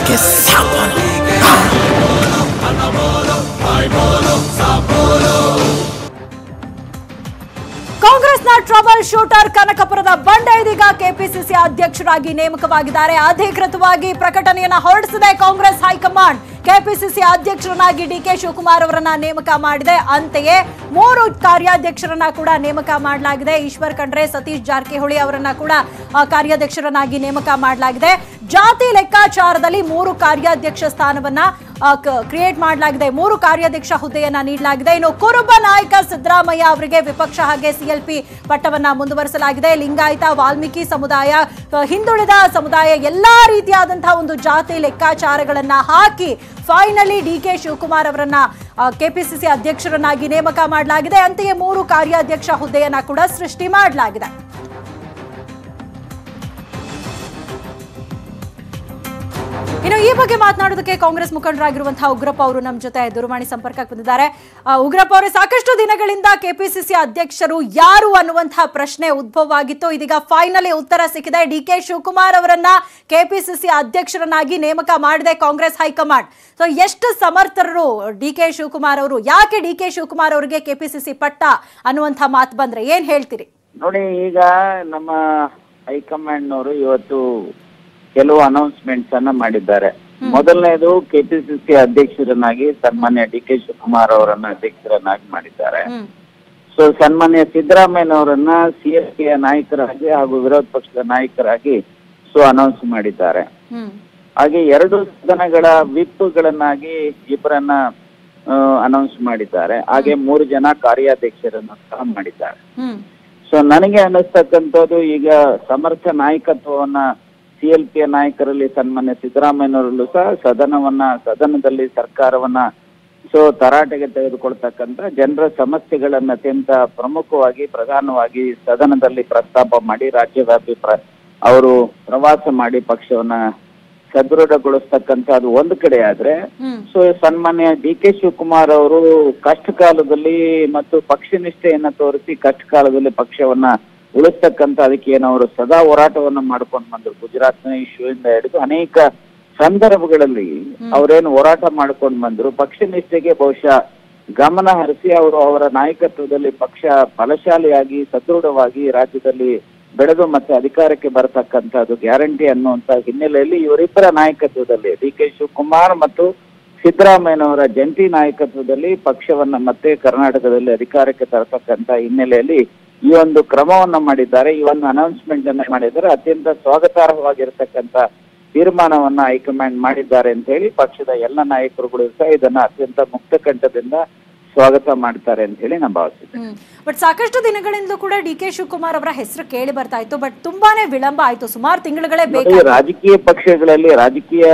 DK साबन ಕಾಂಗ್ರೆಸ್ನ trouble shooter ಕನಕಪುರದ ಬಂಡೆ ಇದೀಗ ಕೆಪಿಸಿಸಿ ಅಧ್ಯಕ್ಷರಾಗಿ ನೇಮಕವಾಗಿದ್ದಾರೆ ಅಧಿಕೃತವಾಗಿ ಪ್ರಕಟಣೆಯನ್ನ ಹೊರಡಿಸಿದೆ ಕಾಂಗ್ರೆಸ್ ಹೈಕಮಾಂಡ್ ಕೆಪಿಸಿಸಿ ಅಧ್ಯಕ್ಷರನ್ನಾಗಿ ಡಿಕೆ ಶಿವಕುಮಾರ್ ಅವರನ್ನ ನೇಮಕ ಮಾಡಿದೆ ಅಂತೆಯೇ ಮೂರು ಕಾರ್ಯಾಧ್ಯಕ್ಷರನ್ನ ಕೂಡ ನೇಮಕ ಮಾಡಲಾಗಿದೆ ಈಶ್ವರ್ ಖಂಡ್ರೆ ಸತೀಶ್ ಜಾರಕಿಹೊಳಿ ಅವರನ್ನ ಕೂಡ ಆ, ಕಾರ್ಯಾಧ್ಯಕ್ಷರನ್ನಾಗಿ ನೇಮಕ ಮಾಡಲಾಗಿದೆ ಜಾತಿ ಲೆಕ್ಕಾಚಾರದಲ್ಲಿ ಮೂರು ಕಾರ್ಯಾಧ್ಯಕ್ಷ ಸ್ಥಾನವನ್ನ ಕ್ರಿಯೇಟ್ ಮಾಡಲಾಗಿದೆ ಮೂರು ಕಾರ್ಯಾಧ್ಯಕ್ಷ ಹುದ್ದೆಯನ್ನ ನೀಡಲಾಗಿದೆ ಇನ್ನು ಕುರುಬ ನಾಯಕ ಸಿದ್ದರಾಮಯ್ಯ ಅವರಿಗೆ ವಿಪಕ್ಷ ಹಾಗೆ ಸಿಎಲ್ಪಿ ಪಟ್ಟವನ್ನ ಮುಂದುವರಿಸಲಾಗಿದೆ ಲಿಂಗಾಯತ ವಾಲ್ಮೀಕಿ ಸಮುದಾಯ ಆ, ಹಿಂದುಳಿದ ಸಮುದಾಯ ಎಲ್ಲಾ ರೀತಿಯಾದಂತಹ ಒಂದು ಜಾತಿ ಲೆಕ್ಕಾಚಾರಗಳನ್ನ ಹಾಕಿ ಫೈನಲಿ ಡಿ ಕೆ ಶಿವಕುಮಾರ್ ಅವರನ್ನ ಕೆಪಿಸಿಸಿ ಅಧ್ಯಕ್ಷರನ್ನಾಗಿ ನೇಮಕ ಮಾಡಲಾಗಿದೆ ಅಂತೆಯೇ ಮೂರು ಕಾರ್ಯಾಧ್ಯಕ್ಷ ಹುದ್ದೆಯನ್ನ ಕೂಡ ಸೃಷ್ಟಿ ಮಾಡಲಾಗಿದೆ ಇನ್ನು ಈ ಬಗ್ಗೆ ಮಾತನಾಡೋದಕ್ಕೆ ಕಾಂಗ್ರೆಸ್ ಮುಖಂಡರಾಗಿರುವಂತಹ ಉಗ್ರಪ್ಪ ಅವರು ನಮ್ಮ ಜೊತೆ ದೂರವಾಣಿ ಸಂಪರ್ಕಕ್ಕೆ ಬಂದಿದ್ದಾರೆ ಆ, ಉಗ್ರಪ್ಪ ಅವರೇ ಸಾಕಷ್ಟು ದಿನಗಳಿಂದ ಕೆಪಿಸಿಸಿ ಅಧ್ಯಕ್ಷರು ಯಾರು ಅನ್ನುವಂತಹ ಪ್ರಶ್ನೆ ಉದ್ಭವ ಆಗಿತ್ತು ಇದೀಗ ಫೈನಲಿ ಉತ್ತರ ಸಿಕ್ಕಿದೆ ಡಿ ಕೆ ಶಿವಕುಮಾರ್ ಅವರನ್ನ ಕೆಪಿಸಿಸಿ ಅಧ್ಯಕ್ಷರನ್ನಾಗಿ ನೇಮಕ ಮಾಡಿದೆ ಕಾಂಗ್ರೆಸ್ ಹೈಕಮಾಂಡ್ ಸೊ ಎಷ್ಟು ಸಮರ್ಥರು ಡಿ ಕೆ ಶಿವಕುಮಾರ್ ಅವರು ಯಾಕೆ ಡಿ ಕೆ ಶಿವಕುಮಾರ್ ಅವರಿಗೆ ಕೆಪಿಸಿಸಿ ಪಟ್ಟ ಅನ್ನುವಂಥ ಮಾತು ಬಂದ್ರೆ ಏನ್ ಹೇಳ್ತೀರಿ ನೋಡಿ ಈಗ ನಮ್ಮ ಹೈಕಮಾಂಡ್ನವರು ಇವತ್ತು ಕೆಲವು ಅನೌನ್ಸ್ಮೆಂಟ್ಸ್ ಅನ್ನ ಮಾಡಿದ್ದಾರೆ ಮೊದಲನೇದು ಕೆಪಿಸಿಸಿ ಅಧ್ಯಕ್ಷರನ್ನಾಗಿ ಸನ್ಮಾನ್ಯ ಡಿ ಕೆ ಶಿವಕುಮಾರ್ ಅವರನ್ನ ಅಧ್ಯಕ್ಷರನ್ನಾಗಿ ಮಾಡಿದ್ದಾರೆ ಹ್ಮ್ ಸೊ ಸನ್ಮಾನ್ಯ ಸಿದ್ದರಾಮಯ್ಯನವರನ್ನ ಸಿಎಸ್ಪಿಯ ನಾಯಕರಾಗಿ ಹಾಗೂ ವಿರೋಧ ಪಕ್ಷದ ನಾಯಕರಾಗಿ ಸೊ ಅನೌನ್ಸ್ ಮಾಡಿದ್ದಾರೆ ಹ್ಮ್ ಹಾಗೆ ಎರಡು ಸದನಗಳ ವಿಪ್ಗಳನ್ನಾಗಿ ಇಬ್ಬರನ್ನ ಅನೌನ್ಸ್ ಮಾಡಿದ್ದಾರೆ ಹಾಗೆ ಮೂರು ಜನ ಕಾರ್ಯಾಧ್ಯಕ್ಷರನ್ನು ಸಹ ಮಾಡಿದ್ದಾರೆ ಹ್ಮ್ ಸೊ ನನಗೆ ಅನ್ನಿಸ್ತಕ್ಕಂಥದ್ದು ಈಗ ಸಮರ್ಥ ನಾಯಕತ್ವವನ್ನ ಸಿ ಎಲ್ ಪಿಯ ನಾಯಕರಲ್ಲಿ ಸನ್ಮಾನ್ಯ ಸಿದ್ದರಾಮಯ್ಯನವರಲ್ಲೂ ಸಹ ಸದನವನ್ನ ಸದನದಲ್ಲಿ ಸರ್ಕಾರವನ್ನ ಸೊ ತರಾಟೆಗೆ ತೆಗೆದುಕೊಳ್ತಕ್ಕಂಥ ಜನರ ಸಮಸ್ಯೆಗಳನ್ನ ಅತ್ಯಂತ ಪ್ರಮುಖವಾಗಿ ಪ್ರಧಾನವಾಗಿ ಸದನದಲ್ಲಿ ಪ್ರಸ್ತಾಪ ಮಾಡಿ ರಾಜ್ಯವ್ಯಾಪಿ ಪ್ರ ಅವರು ಪ್ರವಾಸ ಮಾಡಿ ಪಕ್ಷವನ್ನ ಸದೃಢಗೊಳಿಸ್ತಕ್ಕಂಥ ಅದು ಒಂದು ಕಡೆ ಆದ್ರೆ ಹ್ಮ್ ಸೊ ಸನ್ಮಾನ್ಯ ಡಿ ಕೆ ಶಿವಕುಮಾರ್ ಅವರು ಕಷ್ಟ ಕಾಲದಲ್ಲಿ ಮತ್ತು ಪಕ್ಷ ನಿಷ್ಠೆಯನ್ನ ತೋರಿಸಿ ಕಷ್ಟ ಕಾಲದಲ್ಲಿ ಪಕ್ಷವನ್ನ ಉಳಿಸ್ತಕ್ಕಂಥ ಅದಕ್ಕೆ ಏನು ಅವರು ಸದಾ ಹೋರಾಟವನ್ನ ಮಾಡ್ಕೊಂಡು ಬಂದ್ರು ಗುಜರಾತ್ನ ಇಶ್ಯೂಯಿಂದ ಹಿಡಿದು ಅನೇಕ ಸಂದರ್ಭಗಳಲ್ಲಿ ಅವರೇನು ಹೋರಾಟ ಮಾಡ್ಕೊಂಡು ಬಂದ್ರು ಪಕ್ಷ ನಿಷ್ಠೆಗೆ ಬಹುಶಃ ಗಮನ ಹರಿಸಿ ಅವರು ಅವರ ನಾಯಕತ್ವದಲ್ಲಿ ಪಕ್ಷ ಬಲಶಾಲಿಯಾಗಿ ಸದೃಢವಾಗಿ ರಾಜ್ಯದಲ್ಲಿ ಬೆಳೆದು ಮತ್ತೆ ಅಧಿಕಾರಕ್ಕೆ ಬರತಕ್ಕಂಥದ್ದು ಗ್ಯಾರಂಟಿ ಅನ್ನುವಂತ ಹಿನ್ನೆಲೆಯಲ್ಲಿ ಇವರಿಬ್ಬರ ನಾಯಕತ್ವದಲ್ಲಿ ಡಿ ಕೆ ಶಿವಕುಮಾರ್ ಮತ್ತು ಸಿದ್ದರಾಮಯ್ಯನವರ ಜಂಟಿ ನಾಯಕತ್ವದಲ್ಲಿ ಪಕ್ಷವನ್ನ ಮತ್ತೆ ಕರ್ನಾಟಕದಲ್ಲಿ ಅಧಿಕಾರಕ್ಕೆ ತರತಕ್ಕಂತ ಹಿನ್ನೆಲೆಯಲ್ಲಿ ಈ ಒಂದು ಕ್ರಮವನ್ನ ಮಾಡಿದ್ದಾರೆ ಈ ಒಂದು ಅನೌನ್ಸ್ಮೆಂಟ್ ಅನ್ನ ಮಾಡಿದ್ದಾರೆ ಅತ್ಯಂತ ಸ್ವಾಗತಾರ್ಹವಾಗಿರ್ತಕ್ಕಂಥ ತೀರ್ಮಾನವನ್ನ ಹೈಕಮಾಂಡ್ ಮಾಡಿದ್ದಾರೆ ಅಂತ ಹೇಳಿ ಪಕ್ಷದ ಎಲ್ಲ ನಾಯಕರುಗಳು ಸಹ ಇದನ್ನ ಅತ್ಯಂತ ಮುಕ್ತ ಕಂಠದಿಂದ ಸ್ವಾಗತ ಮಾಡ್ತಾರೆ ಅಂತ ಹೇಳಿ ನಾನು ಭಾವಿಸಿದ್ದೆ ಬಟ್ ಸಾಕಷ್ಟು ದಿನಗಳಿಂದಲೂ ಕೂಡ ಡಿ ಕೆ ಶಿವಕುಮಾರ್ ಅವರ ಹೆಸರು ಕೇಳಿ ಬರ್ತಾ ಇತ್ತು ಬಟ್ ತುಂಬಾನೇ ವಿಳಂಬ ಆಯ್ತು ಸುಮಾರು ತಿಂಗಳುಗಳೇ ನೋಡಿ, ಬೇಕಾಗಿ ರಾಜಕೀಯ ಪಕ್ಷಗಳಲ್ಲಿ ರಾಜಕೀಯ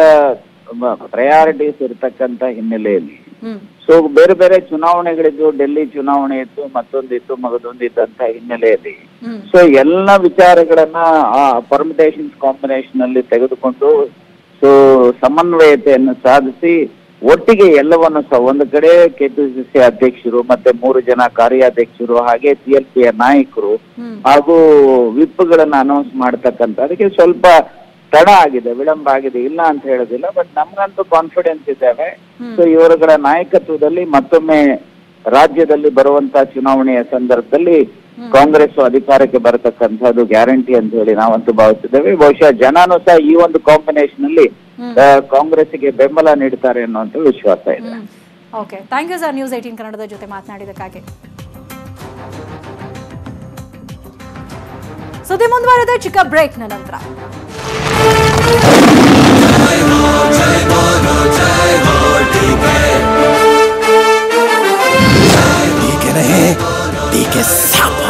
ಪ್ರಯಾರಿಟೀಸ್ ಇರತಕ್ಕಂತ ಹಿನ್ನೆಲೆಯಲ್ಲಿ ಹ್ಮ್ ಸೊ ಬೇರೆ ಬೇರೆ ಚುನಾವಣೆಗಳಿದ್ದು ಡೆಲ್ಲಿ ಚುನಾವಣೆ ಇತ್ತು ಮತ್ತೊಂದಿತ್ತು ಮಗದೊಂದಿದ್ದಂತ ಹಿನ್ನೆಲೆಯಲ್ಲಿ ಹ್ಮ್ ಸೊ ಎಲ್ಲ ವಿಚಾರಗಳನ್ನ ಪರ್ಮಿಟೇಷನ್ಸ್ ಕಾಂಬಿನೇಷನ್ ಅಲ್ಲಿ ತೆಗೆದುಕೊಂಡು ಸೊ ಸಮನ್ವಯತೆಯನ್ನು ಸಾಧಿಸಿ ಒಟ್ಟಿಗೆ ಎಲ್ಲವನ್ನು ಸಹ ಒಂದು ಕಡೆ ಕೆಪಿಸಿಸಿ ಅಧ್ಯಕ್ಷರು ಮತ್ತೆ ಮೂರು ಜನ ಕಾರ್ಯಾಧ್ಯಕ್ಷರು ಹಾಗೆ ಸಿ ಎಲ್ ಪಿಯ ನಾಯಕರು ಹ್ಮ್ ಹಾಗೂ ವಿಪ್ಗಳನ್ನ ಅನೌನ್ಸ್ ಮಾಡ್ತಕ್ಕಂಥ ಅದಕ್ಕೆ ಸ್ವಲ್ಪ ತಡ ಆಗಿದೆ ವಿಳಂಬ ಆಗಿದೆ ಇಲ್ಲ ಅಂತ ಹೇಳೋದಿಲ್ಲ ಬಟ್ ನಮ್ಗಂತೂ ಕಾನ್ಫಿಡೆನ್ಸ್ ಇದ್ದೇವೆ ಹ್ಮ್. ಸೊ ಇವರುಗಳ ನಾಯಕತ್ವದಲ್ಲಿ ಮತ್ತೊಮ್ಮೆ ರಾಜ್ಯದಲ್ಲಿ ಬರುವಂತ ಚುನಾವಣೆಯ ಸಂದರ್ಭದಲ್ಲಿ ಕಾಂಗ್ರೆಸ್ ಅಧಿಕಾರಕ್ಕೆ ಬರತಕ್ಕಂಥದ್ದು ಗ್ಯಾರಂಟಿ ಅಂತ ಹೇಳಿ ನಾವಂತೂ ಭಾವಿಸಿದ್ದೇವೆ ಬಹುಶಃ ಜನನೂ ಸಹ ಈ ಒಂದು ಕಾಂಬಿನೇಷನ್ ಅಲ್ಲಿ ಆ, ಕಾಂಗ್ರೆಸ್ಗೆ ಬೆಂಬಲ ನೀಡ್ತಾರೆ ಅನ್ನುವಂಥ ವಿಶ್ವಾಸ ಇದೆ ಹ್ಮ್ okay thank you sir news eighteen ಕನ್ನಡದ ಜೊತೆ ಮಾತನಾಡಿದಕ್ಕಾಗಿ ಸುದ್ದಿ ಮುಂದುವರೆದ ಚಿಕ್ಕ ಬ್ರೇಕ್ನ ನಂತರ डीके नहीं डीके साबन